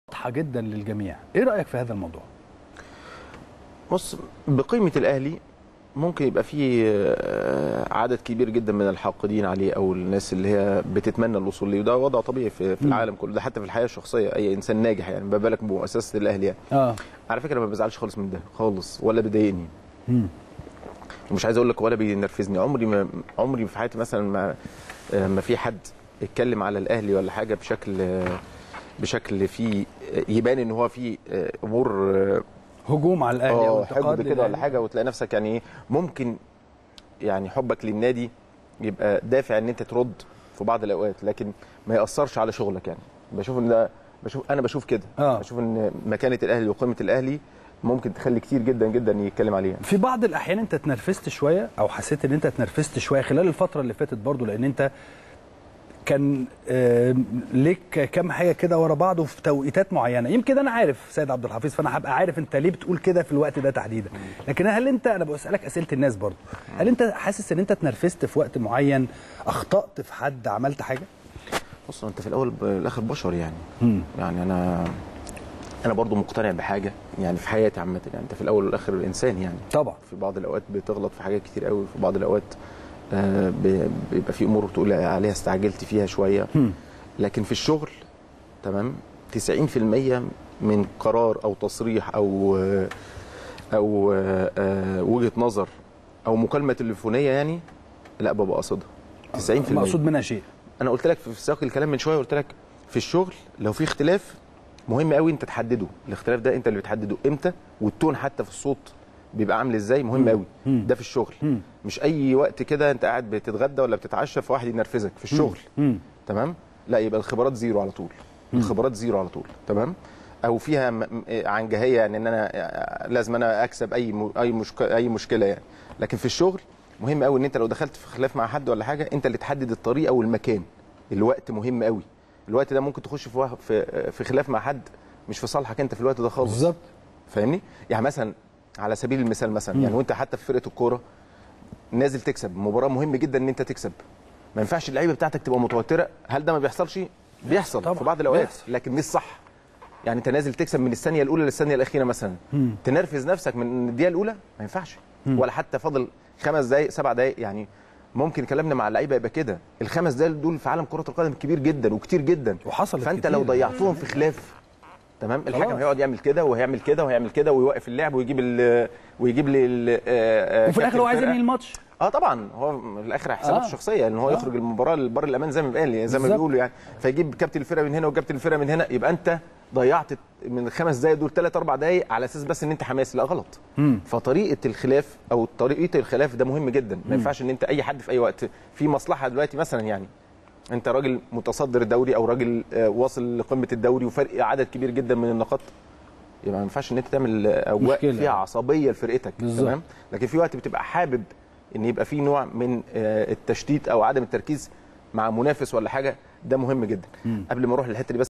واضحه جدا للجميع ايه رايك في هذا الموضوع بص بقيمه الاهلي ممكن يبقى فيه آه، عدد كبير جدا من الحاقدين عليه او الناس اللي هي بتتمنى الوصول ليه وده وضع طبيعي في, في مم. العالم كله ده حتى في الحياه الشخصيه اي انسان ناجح يعني ما بالك بمؤسسه الاهلي يعني اه على فكره ما بزعلش خالص من ده خالص ولا بيضايقني مم. مش عايز اقول لك ولا بينرفزني عمري ما عمري في حياتي مثلا ما آه، ما في حد اتكلم على الاهلي ولا حاجه بشكل آه، بشكل فيه آه، يبان ان هو فيه آه، امور آه، هجوم على الاهلي او اه انتقاد حقد كده ولا للأهلي. حاجه وتلاقي نفسك يعني ايه ممكن يعني حبك للنادي يبقى دافع ان انت ترد في بعض الاوقات لكن ما ياثرش على شغلك يعني بشوف ان ده بشوف انا بشوف كده آه. بشوف ان مكانه الاهلي وقيمه الاهلي ممكن تخلي كتير جدا جدا يتكلم عليها في بعض الاحيان انت اتنرفزت شويه او حسيت ان انت اتنرفزت شويه خلال الفتره اللي فاتت برضو لان انت كان آه، ليك كام حاجه كده ورا بعض وفي توقيتات معينه يمكن انا عارف سيد عبد الحفيظ فانا هبقى عارف انت ليه بتقول كده في الوقت ده تحديدا لكن هل انت انا بسالك اسئله الناس برضو هل انت حاسس ان انت اتنرفزت في وقت معين اخطات في حد عملت حاجه بص انت في الاول بالاخر بشر يعني مم. يعني انا انا برضو مقتنع بحاجه يعني في حياتي عامه يعني انت في الاول والاخر انسان يعني طبعا في بعض الاوقات بتغلط في حاجات كتير قوي في بعض الاوقات آه، ب- بيبقى في امور تقول عليها استعجلت فيها شويه مم. لكن في الشغل تمام 90% من قرار او تصريح او آه، او آه، آه، وجهه نظر او مكالمه تليفونيه يعني لا ببقى قاصدها 90% مقصود منها شيء انا قلت لك في سياق الكلام من شويه قلت لك في الشغل لو في اختلاف مهم قوي انت تحدده الاختلاف ده انت اللي بتحدده امتى والتون حتى في الصوت بيبقى عامل ازاي مهم قوي مم. ده في الشغل مم. مش اي وقت كده انت قاعد بتتغدى ولا بتتعشى فواحد ينرفزك في الشغل مم. تمام لا يبقى الخبرات زيرو على طول الخبرات زيرو على طول تمام او فيها م- م- عنجهيه يعني ان انا لازم انا اكسب اي م- اي مشكله اي مشكله يعني لكن في الشغل مهم قوي ان انت لو دخلت في خلاف مع حد ولا حاجه انت اللي تحدد الطريقه والمكان الوقت مهم قوي الوقت ده ممكن تخش في وه- في في خلاف مع حد مش في صالحك انت في الوقت ده خالص بالظبط فاهمني يعني مثلا على سبيل المثال مثلا يعني وانت حتى في فرقه الكوره نازل تكسب مباراه مهم جدا ان انت تكسب ما ينفعش اللعيبه بتاعتك تبقى متوتره هل ده ما بيحصلش بيحصل طبعا. في بعض الاوقات بيحصل. لكن مش صح يعني انت نازل تكسب من الثانيه الاولى للثانيه الاخيره مثلا مم. تنرفز نفسك من الدقيقه الاولى ما ينفعش ولا حتى فاضل خمس دقائق سبع دقائق يعني ممكن كلامنا مع اللعيبه يبقى كده الخمس دقائق دول في عالم كره القدم كبير جدا وكتير جدا وحصلت فانت كتير. لو ضيعتهم في خلاف تمام الحكم خلاص. هيقعد يعمل كده وهيعمل كده وهيعمل كده ويوقف اللعب ويجيب ال ويجيب لي ال- آه، آه، وفي الاخر هو عايز كابتن ينهي الفرقة. الماتش اه طبعا هو في الاخر حساباته آه. الشخصيه ان هو آه. يخرج المباراه لبر الامان زي ما بيقال زي ما بالظبط. بيقولوا يعني فيجيب كابتن الفرقه من هنا وكابتن الفرقه من هنا يبقى انت ضيعت من الخمس دقائق دول ثلاث اربع دقائق على اساس بس ان انت حماسي لا غلط مم. فطريقه الخلاف او طريقه الخلاف ده مهم جدا ما ينفعش ان انت اي حد في اي وقت في مصلحه دلوقتي مثلا يعني انت راجل متصدر الدوري او راجل آه، واصل لقمه الدوري وفرق عدد كبير جدا من النقاط يبقى ما ينفعش ان انت تعمل آه، اجواء مشكلة. فيها عصبيه لفرقتك بالظبط. تمام لكن في وقت بتبقى حابب ان يبقى في نوع من آه، التشتيت او عدم التركيز مع منافس ولا حاجه ده مهم جدا قبل ما اروح للحته دي بس